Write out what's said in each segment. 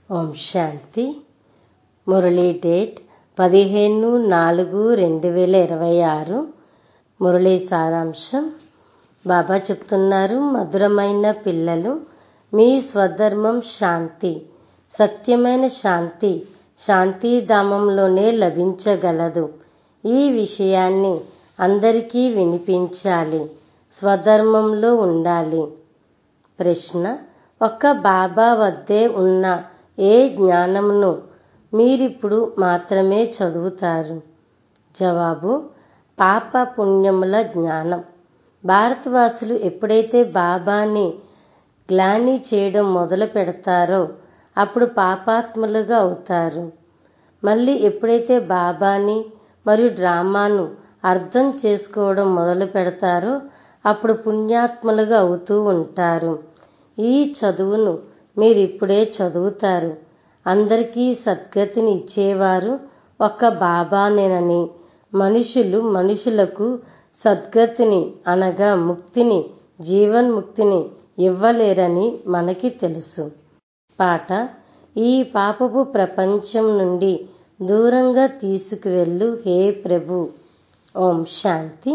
ఓం శాంతి Murali date పదిహేను నాలుగు రెండు వేల ఇరవై ఆరు మురళీ సారాంశం బాబా చెప్తున్నారు మధురమైన పిల్లలు మీ స్వధర్మం శాంతి సత్యమైన శాంతి శాంతిధామంలోనే లభించగలదు ఈ విషయాన్ని అందరికీ వినిపించాలి స్వధర్మంలో ఉండాలి ప్రశ్న ఒక్క బాబా వద్దే ఉన్న ఏ జ్ఞానమును మీరిప్పుడు మాత్రమే చదువుతారు జవాబు పాప పుణ్యముల జ్ఞానం భారతవాసులు ఎప్పుడైతే బాబాని గ్లాని చేయడం మొదలు పెడతారో అప్పుడు పాపాత్ములుగా అవుతారు మళ్ళీ ఎప్పుడైతే బాబాని మరియు డ్రామాను అర్థం చేసుకోవడం మొదలు పెడతారో అప్పుడు పుణ్యాత్ములుగా అవుతూ ఉంటారు ఈ చదువును మీరు ఇప్పుడే చదువుతారు అందరికీ సద్గతిని ఇచ్చేవారు ఒక్క బాబానేనని మనుషులు మనుషులకు సద్గతిని అనగా ముక్తిని జీవన్ముక్తిని ఇవ్వలేరని మనకి తెలుసు పాట ఈ పాపపు ప్రపంచం నుండి దూరంగా తీసుకువెళ్ళు హే ప్రభు ఓం శాంతి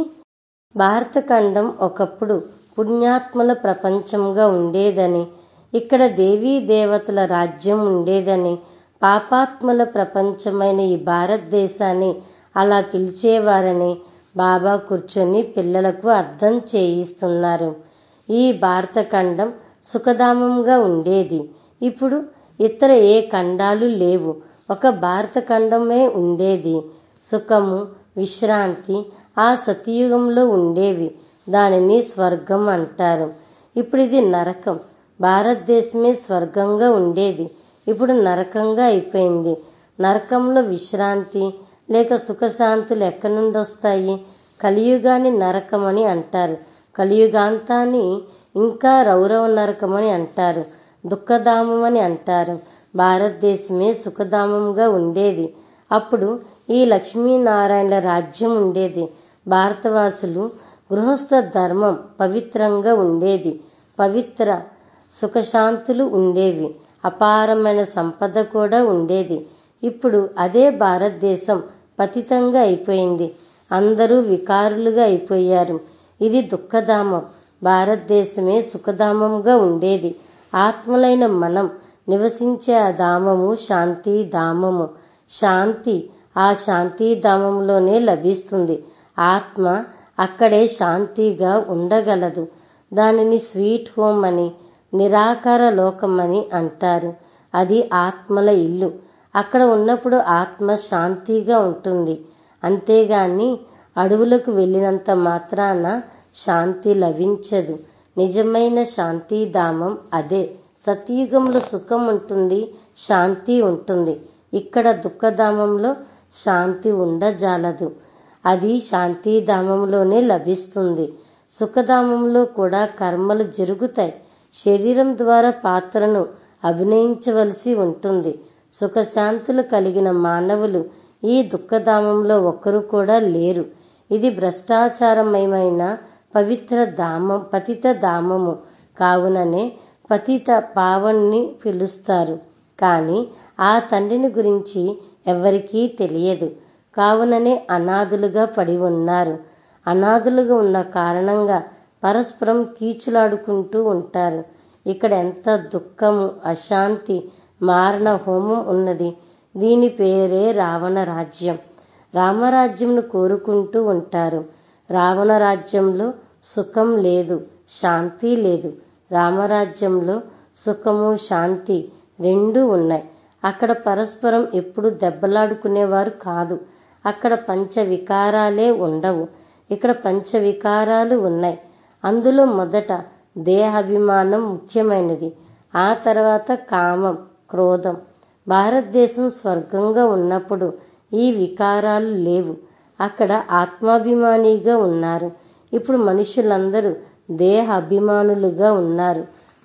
భారతఖండం ఒకప్పుడు పుణ్యాత్మల ప్రపంచంగా ఉండేదని ఇక్కడ దేవీ దేవతల రాజ్యం ఉండేదని పాపాత్మల ప్రపంచమైన ఈ భారతదేశాన్ని అలా పిలిచేవారని బాబా కూర్చొని పిల్లలకు అర్థం చేయిస్తున్నారు ఈ భారతఖండం సుఖధామంగా ఉండేది ఇప్పుడు ఇతర ఏ ఖండాలు లేవు ఒక భారతఖండమే ఉండేది సుఖము విశ్రాంతి ఆ సతయుగంలో ఉండేవి దానిని స్వర్గం అంటారు ఇప్పుడు ఇది నరకం భారతదేశమే స్వర్గంగా ఉండేది ఇప్పుడు నరకంగా అయిపోయింది నరకంలో విశ్రాంతి లేక సుఖశాంతులు ఎక్కడి నుండి వస్తాయి కలియుగాని నరకం అని అంటారు కలియుగాంతాన్ని ఇంకా రౌరవ నరకం అని అంటారు దుఃఖధామం అని అంటారు భారతదేశమే సుఖధామంగా ఉండేది అప్పుడు ఈ లక్ష్మీనారాయణల రాజ్యం ఉండేది భారతవాసులు గృహస్థ ధర్మం పవిత్రంగా ఉండేది పవిత్ర సుఖశాంతులు ఉండేవి అపారమైన సంపద కూడా ఉండేది ఇప్పుడు అదే భారతదేశం పతితంగా అయిపోయింది అందరూ వికారులుగా అయిపోయారు ఇది దుఃఖధామం భారతదేశమే సుఖధామంగా ఉండేది ఆత్మలైన మనం నివసించే ఆ ధామము శాంతి ధామము శాంతి ఆ శాంతి ధామంలోనే లభిస్తుంది ఆత్మ అక్కడే శాంతిగా ఉండగలదు దానిని స్వీట్ హోమ్ అని నిరాకార లోకమని అంటారు అది ఆత్మల ఇల్లు అక్కడ ఉన్నప్పుడు ఆత్మ శాంతిగా ఉంటుంది అంతేగాని అడవులకు వెళ్ళినంత మాత్రాన శాంతి లభించదు నిజమైన శాంతిధామం అదే సతయుగంలో సుఖం ఉంటుంది శాంతి ఉంటుంది ఇక్కడ దుఃఖధామంలో శాంతి ఉండజాలదు అది శాంతిధామంలోనే లభిస్తుంది సుఖధామంలో కూడా కర్మలు జరుగుతాయి శరీరం ద్వారా పాత్రను అభినయించవలసి ఉంటుంది సుఖశాంతులు కలిగిన మానవులు ఈ దుఃఖధామంలో ఒక్కరు కూడా లేరు ఇది భ్రష్టాచారమయమైన పవిత్ర ధామం పతిత ధామము కావుననే పతిత పావన్ని పిలుస్తారు కానీ ఆ తండ్రిని గురించి ఎవరికీ తెలియదు కావుననే అనాథులుగా పడి ఉన్నారు అనాథులుగా ఉన్న కారణంగా పరస్పరం కీచులాడుకుంటూ ఉంటారు ఇక్కడ ఎంత దుఃఖము అశాంతి మారణ హోమం ఉన్నది దీని పేరే రావణ రాజ్యం రామరాజ్యంను కోరుకుంటూ ఉంటారు రావణ రాజ్యంలో సుఖం లేదు శాంతి లేదు రామరాజ్యంలో సుఖము శాంతి రెండూ ఉన్నాయి అక్కడ పరస్పరం ఎప్పుడు దెబ్బలాడుకునేవారు కాదు అక్కడ పంచ వికారాలే ఉండవు ఇక్కడ పంచ వికారాలు ఉన్నాయి అందులో మొదట దేహాభిమానం ముఖ్యమైనది ఆ తర్వాత కామం క్రోధం భారతదేశం స్వర్గంగా ఉన్నప్పుడు ఈ వికారాలు లేవు అక్కడ ఆత్మాభిమానిగా ఉన్నారు ఇప్పుడు మనుషులందరూ దేహ అభిమానులుగా ఉన్నారు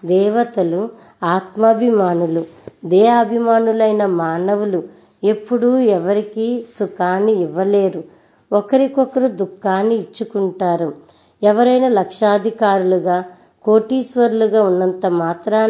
దేవతలు ఆత్మాభిమానులు దేహాభిమానులైన మానవులు ఎప్పుడూ ఎవరికి సుఖాన్ని ఇవ్వలేరు ఒకరికొకరు దుఃఖాన్ని ఇచ్చుకుంటారు ఎవరైనా లక్షాధికారులుగా కోటీశ్వరులుగా ఉన్నంత మాత్రాన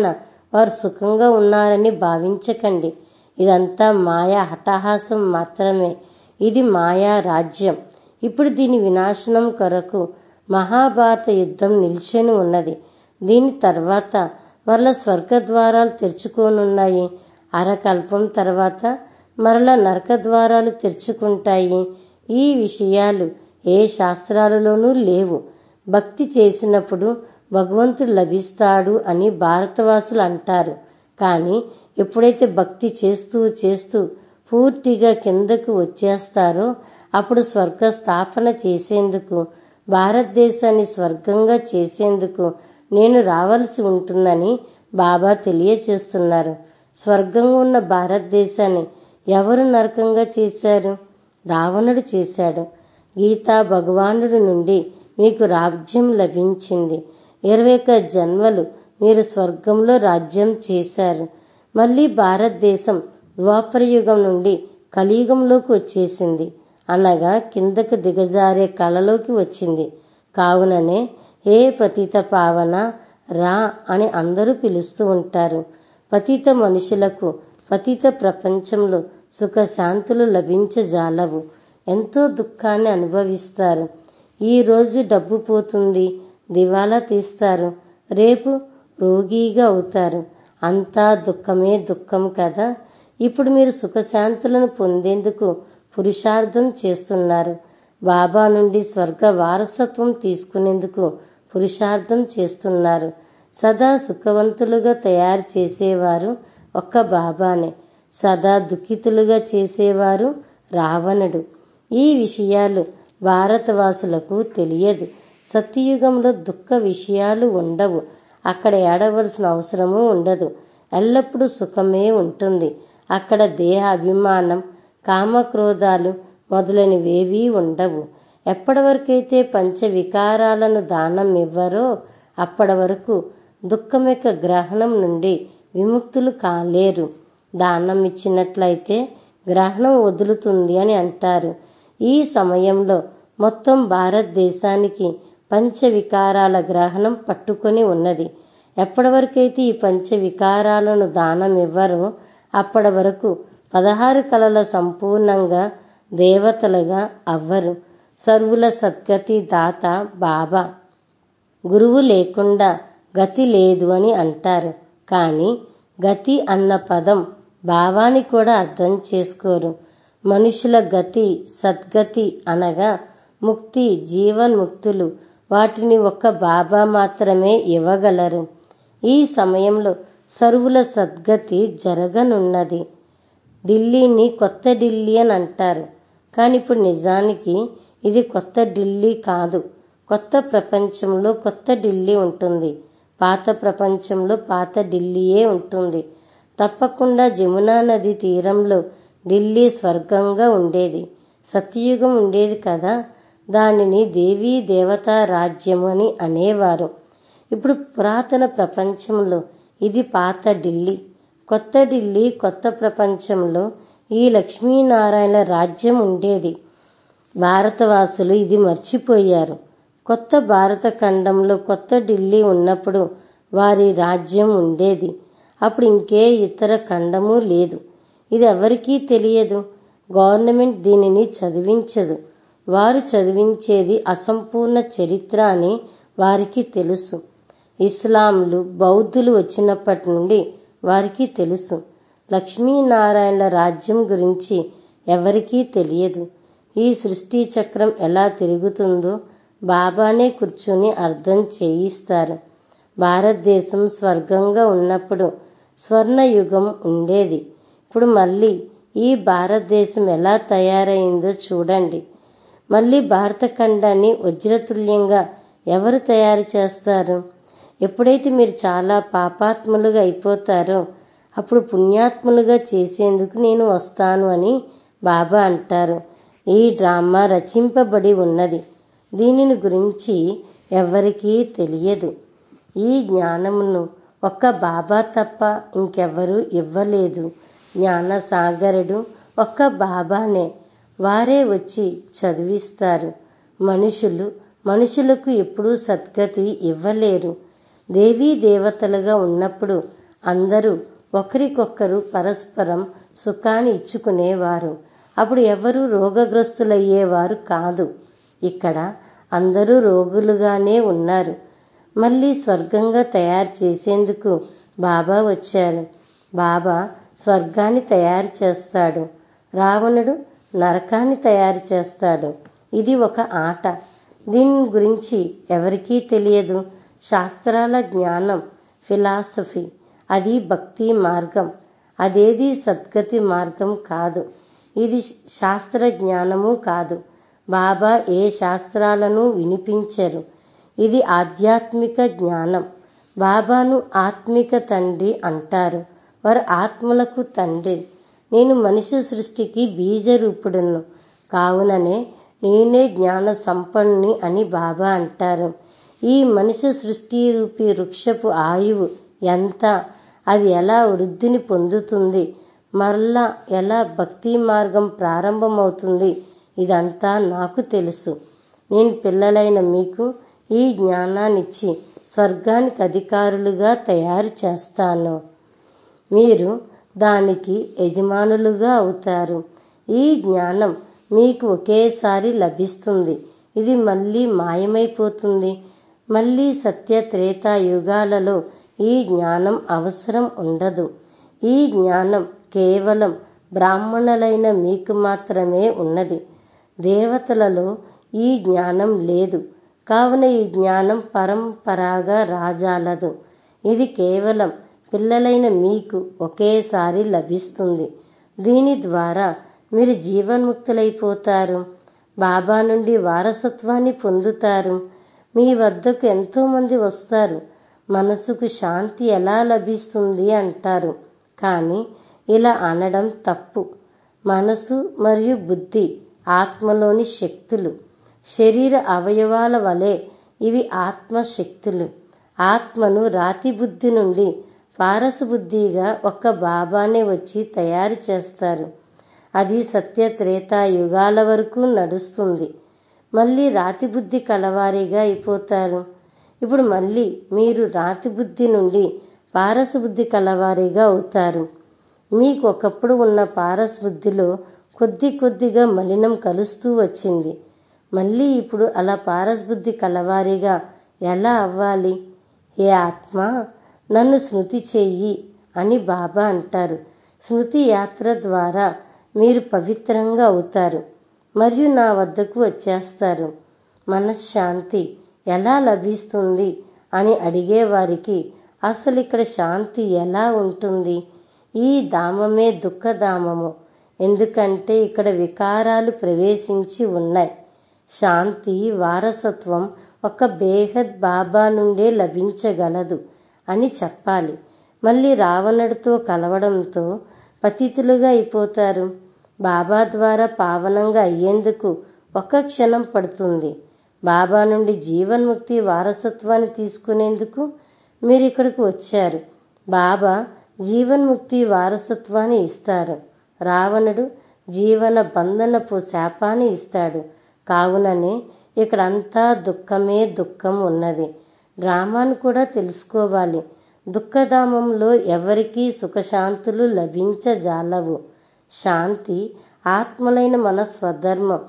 వారు సుఖంగా ఉన్నారని భావించకండి ఇదంతా మాయా హఠహాసం మాత్రమే ఇది మాయా రాజ్యం ఇప్పుడు దీని వినాశనం కొరకు మహాభారత యుద్ధం నిల్చొని ఉన్నది దీని తర్వాత మరల స్వర్గ ద్వారాలు తెరుచుకోనున్నాయి అరకల్పం తర్వాత మరల నరక ద్వారాలు తెరుచుకుంటాయి ఈ విషయాలు ఏ శాస్త్రాలలోనూ లేవు భక్తి చేసినప్పుడు భగవంతుడు లభిస్తాడు అని భారతవాసులు అంటారు కానీ ఎప్పుడైతే భక్తి చేస్తూ చేస్తూ పూర్తిగా కిందకు వచ్చేస్తారో అప్పుడు స్వర్గ స్థాపన చేసేందుకు భారతదేశాన్ని స్వర్గంగా చేసేందుకు నేను రావాల్సి ఉంటుందని బాబా తెలియచేస్తున్నారు స్వర్గంగా ఉన్న భారతదేశాన్ని ఎవరు నరకంగా చేశారు రావణుడు చేశాడు గీతా భగవానుడి నుండి మీకు రాజ్యం లభించింది ఇరవై ఒక్క జన్మలు మీరు స్వర్గంలో రాజ్యం చేశారు మళ్ళీ భారతదేశం ద్వాపరయుగం నుండి కలియుగంలోకి వచ్చేసింది అనగా కిందకు దిగజారే కళలోకి వచ్చింది కావుననే ఏ పతిత పావన రా అని అందరూ పిలుస్తూ ఉంటారు పతిత మనుషులకు పతిత ప్రపంచంలో సుఖశాంతులు లభించజాలవు ఎంతో దుఃఖాన్ని అనుభవిస్తారు ఈ రోజు డబ్బు పోతుంది దివాలా తీస్తారు రేపు రోగిగా అవుతారు అంతా దుఃఖమే దుఃఖం కదా ఇప్పుడు మీరు సుఖశాంతులను పొందేందుకు పురుషార్థం చేస్తున్నారు బాబా నుండి స్వర్గ వారసత్వం తీసుకునేందుకు పురుషార్థం చేస్తున్నారు సదా సుఖవంతులుగా తయారు చేసేవారు ఒక్క బాబానే సదా దుఃఖితులుగా చేసేవారు రావణుడు ఈ విషయాలు భారతవాసులకు తెలియదు సత్యయుగంలో దుఃఖ విషయాలు ఉండవు అక్కడ ఏడవలసిన అవసరము ఉండదు ఎల్లప్పుడూ సుఖమే ఉంటుంది అక్కడ దేహ అభిమానం కామక్రోధాలు మొదలైనవేవీ ఉండవు ఎప్పటి వరకైతే పంచ వికారాలను దానం ఇవ్వరో అప్పటి వరకు దుఃఖం యొక్క గ్రహణం నుండి విముక్తులు కాలేరు దానం ఇచ్చినట్లయితే గ్రహణం వదులుతుంది అని అంటారు ఈ సమయంలో మొత్తం భారతదేశానికి పంచ వికారాల గ్రహణం పట్టుకొని ఉన్నది ఎప్పటి వరకైతే ఈ పంచ వికారాలను దానం ఇవ్వరో అప్పటి వరకు పదహారు కళల సంపూర్ణంగా దేవతలుగా అవ్వరు సర్వుల సద్గతి దాత బాబా గురువు లేకుండా గతి లేదు అని అంటారు కానీ గతి అన్న పదం భావాన్ని కూడా అర్థం చేసుకోరు మనుషుల గతి సద్గతి అనగా ముక్తి జీవన్ముక్తులు వాటిని ఒక్క బాబా మాత్రమే ఇవ్వగలరు ఈ సమయంలో సర్వుల సద్గతి జరగనున్నది ఢిల్లీని కొత్త ఢిల్లీ అని అంటారు కానీ ఇప్పుడు నిజానికి ఇది కొత్త ఢిల్లీ కాదు కొత్త ప్రపంచంలో కొత్త ఢిల్లీ ఉంటుంది పాత ప్రపంచంలో పాత ఢిల్లీయే ఉంటుంది తప్పకుండా జమునా నది తీరంలో ఢిల్లీ స్వర్గంగా ఉండేది సత్యయుగం ఉండేది కదా దానిని దేవీ దేవతా రాజ్యం అని అనేవారు ఇప్పుడు పురాతన ప్రపంచంలో ఇది పాత ఢిల్లీ కొత్త ఢిల్లీ కొత్త ప్రపంచంలో ఈ లక్ష్మీనారాయణ రాజ్యం ఉండేది భారతవాసులు ఇది మర్చిపోయారు కొత్త భారత ఖండంలో కొత్త ఢిల్లీ ఉన్నప్పుడు వారి రాజ్యం ఉండేది అప్పుడు ఇంకే ఇతర ఖండము లేదు ఇది ఎవరికీ తెలియదు గవర్నమెంట్ దీనిని చదివించదు వారు చదివించేది అసంపూర్ణ చరిత్ర అని వారికి తెలుసు ఇస్లాంలు బౌద్ధులు వచ్చినప్పటి నుండి వారికి తెలుసు లక్ష్మీనారాయణల రాజ్యం గురించి ఎవరికీ తెలియదు ఈ సృష్టి చక్రం ఎలా తిరుగుతుందో బాబానే కూర్చుని అర్థం చేయిస్తారు భారతదేశం స్వర్గంగా ఉన్నప్పుడు స్వర్ణయుగం ఉండేది ఇప్పుడు మళ్ళీ ఈ భారతదేశం ఎలా తయారైందో చూడండి మళ్ళీ భారత ఖండాన్ని వజ్రతుల్యంగా ఎవరు తయారు చేస్తారు ఎప్పుడైతే మీరు చాలా పాపాత్ములుగా అయిపోతారో అప్పుడు పుణ్యాత్ములుగా చేసేందుకు నేను వస్తాను అని బాబా అంటారు ఈ డ్రామా రచింపబడి ఉన్నది దీనిని గురించి ఎవరికీ తెలియదు ఈ జ్ఞానమును ఒక్క బాబా తప్ప ఇంకెవ్వరూ ఇవ్వలేదు జ్ఞాన సాగరుడు ఒక్క బాబానే వారే వచ్చి చదివిస్తారు మనుషులు మనుషులకు ఎప్పుడూ సద్గతి ఇవ్వలేరు దేవీ దేవతలుగా ఉన్నప్పుడు అందరూ ఒకరికొకరు పరస్పరం సుఖాన్ని ఇచ్చుకునేవారు అప్పుడు ఎవరు రోగగ్రస్తులయ్యేవారు కాదు ఇక్కడ అందరూ రోగులుగానే ఉన్నారు మళ్ళీ స్వర్గంగా తయారు చేసేందుకు బాబా వచ్చారు బాబా స్వర్గాన్ని తయారు చేస్తాడు రావణుడు నరకాన్ని తయారు చేస్తాడు ఇది ఒక ఆట దీని గురించి ఎవరికీ తెలియదు శాస్త్రాల జ్ఞానం ఫిలాసఫీ అది భక్తి మార్గం అదేది సద్గతి మార్గం కాదు ఇది శాస్త్ర జ్ఞానము కాదు బాబా ఏ శాస్త్రాలను వినిపించరు ఇది ఆధ్యాత్మిక జ్ఞానం బాబాను ఆత్మిక తండ్రి అంటారు వారు ఆత్మలకు తండ్రి నేను మనిషి సృష్టికి బీజరూపుడును కావుననే నేనే జ్ఞాన సంపన్నుని అని బాబా అంటారు ఈ మనిషి సృష్టి రూపి వృక్షపు ఆయువు ఎంత అది ఎలా వృద్ధిని పొందుతుంది మరలా ఎలా భక్తి మార్గం ప్రారంభమవుతుంది ఇదంతా నాకు తెలుసు నేను పిల్లలైన మీకు ఈ జ్ఞానాన్నిచ్చి స్వర్గానికి అధికారులుగా తయారు చేస్తాను మీరు దానికి యజమానులుగా అవుతారు ఈ జ్ఞానం మీకు ఒకేసారి లభిస్తుంది ఇది మళ్ళీ మాయమైపోతుంది మళ్ళీ సత్య త్రేతా యుగాలలో ఈ జ్ఞానం అవసరం ఉండదు ఈ జ్ఞానం కేవలం బ్రాహ్మణులైన మీకు మాత్రమే ఉన్నది దేవతలలో ఈ జ్ఞానం లేదు కావున ఈ జ్ఞానం పరంపరాగా రాజాలదు ఇది కేవలం పిల్లలైన మీకు ఒకేసారి లభిస్తుంది దీని ద్వారా మీరు జీవన్ముక్తులైపోతారు బాబా నుండి వారసత్వాన్ని పొందుతారు మీ వద్దకు ఎంతోమంది వస్తారు మనసుకు శాంతి ఎలా లభిస్తుంది అంటారు కానీ ఇలా అనడం తప్పు మనసు మరియు బుద్ధి ఆత్మలోని శక్తులు శరీర అవయవాల వలె ఇవి ఆత్మ శక్తులు ఆత్మను రాతి బుద్ధి నుండి పారసబుద్ధిగా ఒక్క బాబానే వచ్చి తయారు చేస్తారు అది సత్య త్రేతా యుగాల వరకు నడుస్తుంది మళ్ళీ రాతి బుద్ధి కలవారిగా అయిపోతారు ఇప్పుడు మళ్ళీ మీరు రాతి బుద్ధి నుండి పారస బుద్ధి కలవారిగా అవుతారు మీకు ఒకప్పుడు ఉన్న పారస్ బుద్ధిలో కొద్ది కొద్దిగా మలినం కలుస్తూ వచ్చింది మళ్ళీ ఇప్పుడు అలా పారస్ బుద్ధి కలవారిగా ఎలా అవ్వాలి ఏ ఆత్మ నన్ను స్మృతి చెయ్యి అని బాబా అంటారు స్మృతి యాత్ర ద్వారా మీరు పవిత్రంగా అవుతారు మరియు నా వద్దకు వచ్చేస్తారు మనశ్శాంతి ఎలా లభిస్తుంది అని అడిగేవారికి అసలు ఇక్కడ శాంతి ఎలా ఉంటుంది ఈ ధామమే దుఃఖధామము ఎందుకంటే ఇక్కడ వికారాలు ప్రవేశించి ఉన్నాయి శాంతి వారసత్వం ఒక బేహద్ బాబా నుండే లభించగలదు అని చెప్పాలి మళ్ళీ రావణుడితో కలవడంతో పతితులుగా అయిపోతారు బాబా ద్వారా పావనంగా అయ్యేందుకు ఒక క్షణం పడుతుంది బాబా నుండి జీవన్ముక్తి వారసత్వాన్ని తీసుకునేందుకు మీరు ఇక్కడికి వచ్చారు బాబా జీవన్ముక్తి వారసత్వాన్ని ఇస్తారు రావణుడు జీవన బంధనపు శాపాన్ని ఇస్తాడు కావుననే ఇక్కడంతా దుఃఖమే దుఃఖం ఉన్నది డ్రామాను కూడా తెలుసుకోవాలి దుఃఖధామంలో ఎవరికీ సుఖశాంతులు లభించజాలవు శాంతి ఆత్మలైన మన స్వధర్మం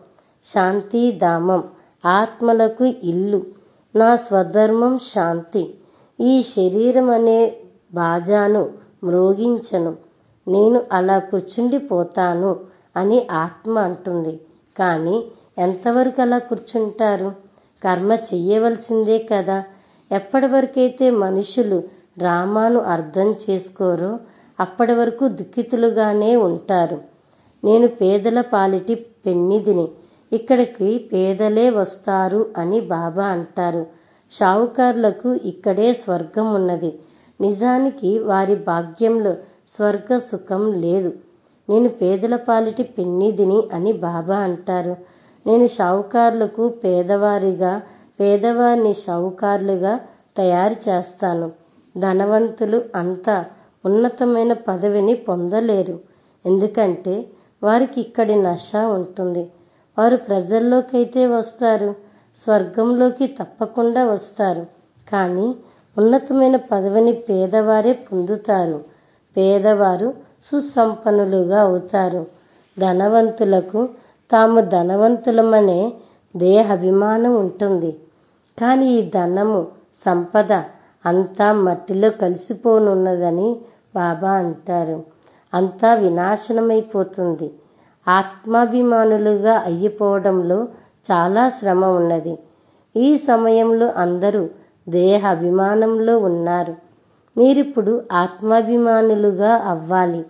శాంతిధామం ఆత్మలకు ఇల్లు నా స్వధర్మం శాంతి ఈ శరీరం అనే బాజాను మ్రోగించను నేను అలా కూర్చుండిపోతాను అని ఆత్మ అంటుంది కానీ ఎంతవరకు అలా కూర్చుంటారు కర్మ చెయ్యవలసిందే కదా ఎప్పటి వరకైతే మనుషులు డ్రామాను అర్థం చేసుకోరో అప్పటి వరకు దుఃఖితులుగానే ఉంటారు నేను పేదల పాలిటి పెన్నిదిని ఇక్కడికి పేదలే వస్తారు అని బాబా అంటారు షావుకారులకు ఇక్కడే స్వర్గం ఉన్నది నిజానికి వారి భాగ్యంలో స్వర్గ సుఖం లేదు నేను పేదల పాలిటి పెన్నిదిని అని బాబా అంటారు నేను షావుకారులకు పేదవారిగా పేదవారిని షావుకారులుగా తయారు చేస్తాను ధనవంతులు అంతా ఉన్నతమైన పదవిని పొందలేరు ఎందుకంటే వారికి ఇక్కడి నష ఉంటుంది వారు ప్రజల్లోకైతే వస్తారు స్వర్గంలోకి తప్పకుండా వస్తారు కానీ ఉన్నతమైన పదవిని పేదవారే పొందుతారు పేదవారు సుసంపన్నులుగా అవుతారు ధనవంతులకు తాము ధనవంతులమనే దేహాభిమానం ఉంటుంది కానీ ఈ ధనము సంపద అంతా మట్టిలో కలిసిపోనున్నదని బాబా అంటారు అంతా వినాశనమైపోతుంది ఆత్మాభిమానులుగా అయ్యిపోవడంలో చాలా శ్రమ ఉన్నది ఈ సమయంలో అందరూ దేహ అభిమానంలో ఉన్నారు మీరిప్పుడు ఆత్మాభిమానులుగా అవ్వాలి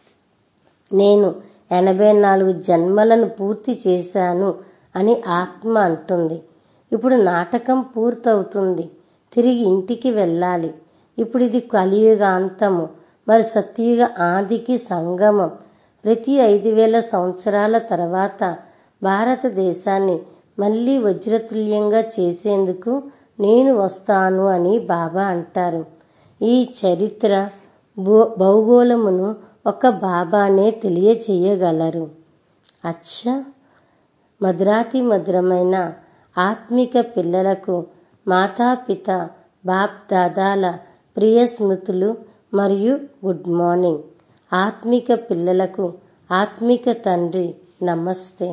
నేను ఎనభై నాలుగు జన్మలను పూర్తి చేశాను అని ఆత్మ అంటుంది ఇప్పుడు నాటకం పూర్తవుతుంది తిరిగి ఇంటికి వెళ్ళాలి ఇప్పుడు ఇది కలియుగ అంతము మరి సత్యుగ ఆదికి సంగమం ప్రతి ఐదు వేల సంవత్సరాల తర్వాత భారతదేశాన్ని మళ్ళీ వజ్రతుల్యంగా చేసేందుకు నేను వస్తాను అని బాబా అంటారు ఈ చరిత్ర భౌగోళమును ఒక బాబానే తెలియచేయగలరు అచ్చ మధురాతి మధురమైన ఆత్మిక పిల్లలకు మాతాపిత బాప్ దాదాల ప్రియ స్మృతులు మరియు గుడ్ మార్నింగ్ ఆత్మిక పిల్లలకు ఆత్మిక తండ్రి నమస్తే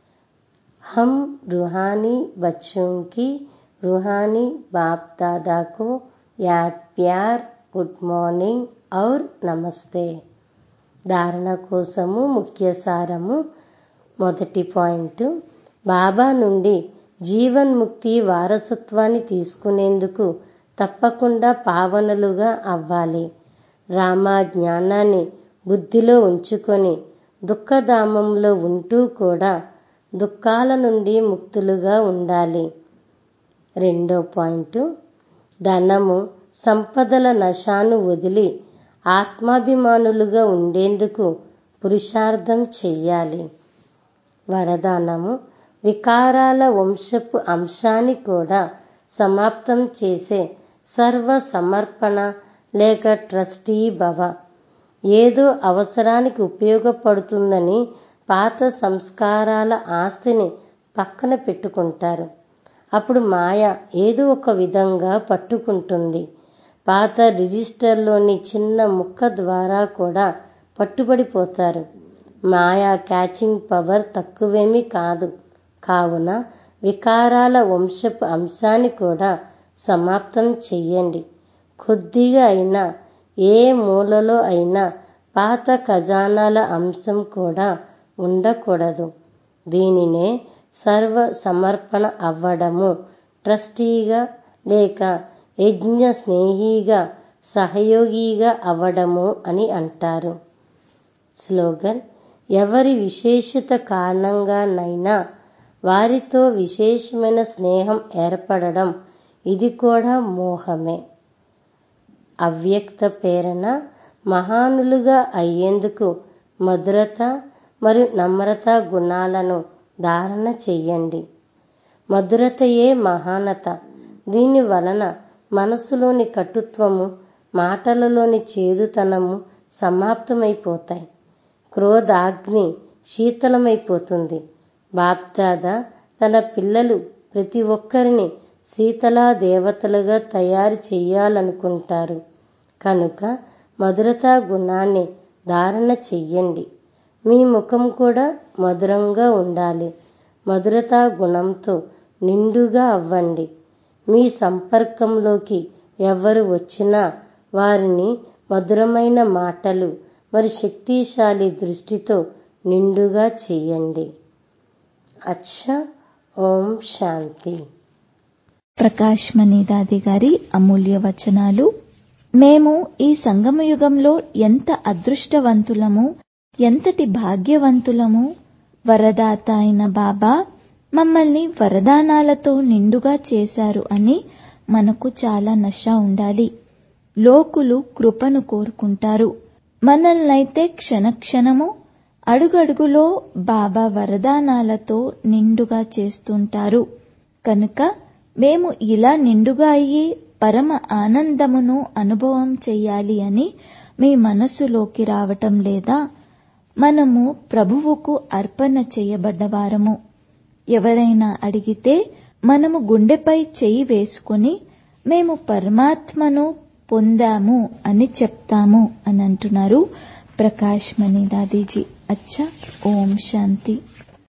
हम रूहानी बच्चों की रूहानी बाप दादा को याद प्यार గుడ్ మార్నింగ్ ఔర్ నమస్తే ధారణ కోసము ముఖ్య సారము మొదటి పాయింట్ బాబా నుండి జీవన్ముక్తి వారసత్వాన్ని తీసుకునేందుకు తప్పకుండా పావనలుగా అవ్వాలి రామా జ్ఞానాన్ని బుద్ధిలో ఉంచుకొని దుఃఖధామంలో ఉంటూ కూడా దుఃఖాల నుండి ముక్తులుగా ఉండాలి రెండో పాయింట్ ధనము సంపదల నశాను వదిలి ఆత్మాభిమానులుగా ఉండేందుకు పురుషార్థం చెయ్యాలి వరదానము వికారాల వంశపు అంశాన్ని కూడా సమాప్తం చేసే సర్వ సమర్పణ లేక ట్రస్టీ భవ ఏదో అవసరానికి ఉపయోగపడుతుందని పాత సంస్కారాల ఆస్తిని పక్కన పెట్టుకుంటారు అప్పుడు మాయ ఏదో ఒక విధంగా పట్టుకుంటుంది పాత రిజిస్టర్లోని చిన్న ముక్క ద్వారా కూడా పట్టుబడిపోతారు మాయా క్యాచింగ్ పవర్ తక్కువేమీ కాదు కావున వికారాల వంశపు అంశాన్ని కూడా సమాప్తం చెయ్యండి కొద్దిగా అయినా ఏ మూలలో అయినా పాత ఖజానాల అంశం కూడా ఉండకూడదు దీనినే సర్వ సమర్పణ అవ్వడము ట్రస్టీగా లేక యజ్ఞ స్నేహిగా సహయోగిగా అవ్వడము అని అంటారు స్లోగన్ ఎవరి విశేషత కారణంగానైనా వారితో విశేషమైన స్నేహం ఏర్పడడం ఇది కూడా మోహమే అవ్యక్త ప్రేరణ మహానులుగా అయ్యేందుకు మధురత మరియు నమ్రత గుణాలను ధారణ చెయ్యండి మధురతయే మహానత దీని వలన మనసులోని కటుత్వము మాటలలోని చేదుతనము సమాప్తమైపోతాయి క్రోధాగ్ని శీతలమైపోతుంది బాప్దాద తన పిల్లలు ప్రతి ఒక్కరిని శీతలా దేవతలుగా తయారు చెయ్యాలనుకుంటారు కనుక మధురతా గుణాన్ని ధారణ చెయ్యండి మీ ముఖం కూడా మధురంగా ఉండాలి మధురతా గుణంతో నిండుగా అవ్వండి మీ సంపర్కంలోకి ఎవరు వచ్చినా వారిని మధురమైన మాటలు మరి శక్తిశాలి దృష్టితో నిండుగా చెయ్యండి అచ్చా ఓం శాంతి ప్రకాష్ మణిదాది గారి అమూల్య వచనాలు మేము ఈ సంగమయుగంలో ఎంత అదృష్టవంతులము ఎంతటి భాగ్యవంతులము వరదాత అయిన బాబా మమ్మల్ని వరదానాలతో నిండుగా చేశారు అని మనకు చాలా నష ఉండాలి లోకులు కృపను కోరుకుంటారు మనల్నైతే క్షణక్షణము అడుగడుగులో బాబా వరదానాలతో నిండుగా చేస్తుంటారు కనుక మేము ఇలా నిండుగా అయ్యి పరమ ఆనందమును అనుభవం చెయ్యాలి అని మీ మనస్సులోకి రావటం లేదా మనము ప్రభువుకు అర్పణ చేయబడ్డవారము ఎవరైనా అడిగితే మనము గుండెపై చెయ్యి వేసుకుని మేము పరమాత్మను పొందాము అని చెప్తాము అని అంటున్నారు ప్రకాష్ మణి దాదీజీ అచ్చా ఓం శాంతి